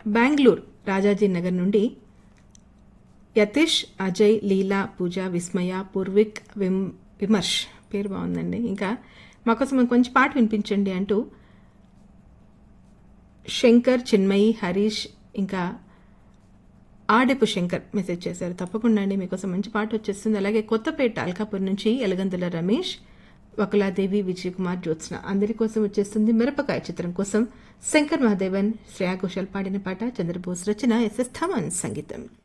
బెంగళూరు రాజాజీ నగర్ నుండి యతీష్ అజయ్ లీలా పూజ విస్మయ పూర్విక్ విమ్ విమర్శ్ పేరు బాగుందండి ఇంకా మాకోసం కొంచెం పాట వినిపించండి అంటూ శంకర్ చిన్మయి హరీష్ ఇంకా ఆడెపు శంకర్ మెసేజ్ చేశారు తప్పకుండా అండి మీకోసం మంచి పాట వచ్చేస్తుంది అలాగే కొత్తపేట అల్కాపూర్ నుంచి ఎలగందుల రమేష్ వకులాదేవి విజయ్ కుమార్ జ్యోత్స్న అందరి కోసం వచ్చేస్తుంది మిరపకాయ చిత్రం కోసం శంకర్ మహాదేవన్ శ్రేయా ఘోషాల్ పాడిన పాట చంద్రబోస్ రచన ఎస్ఎస్ థమన్ సంగీతం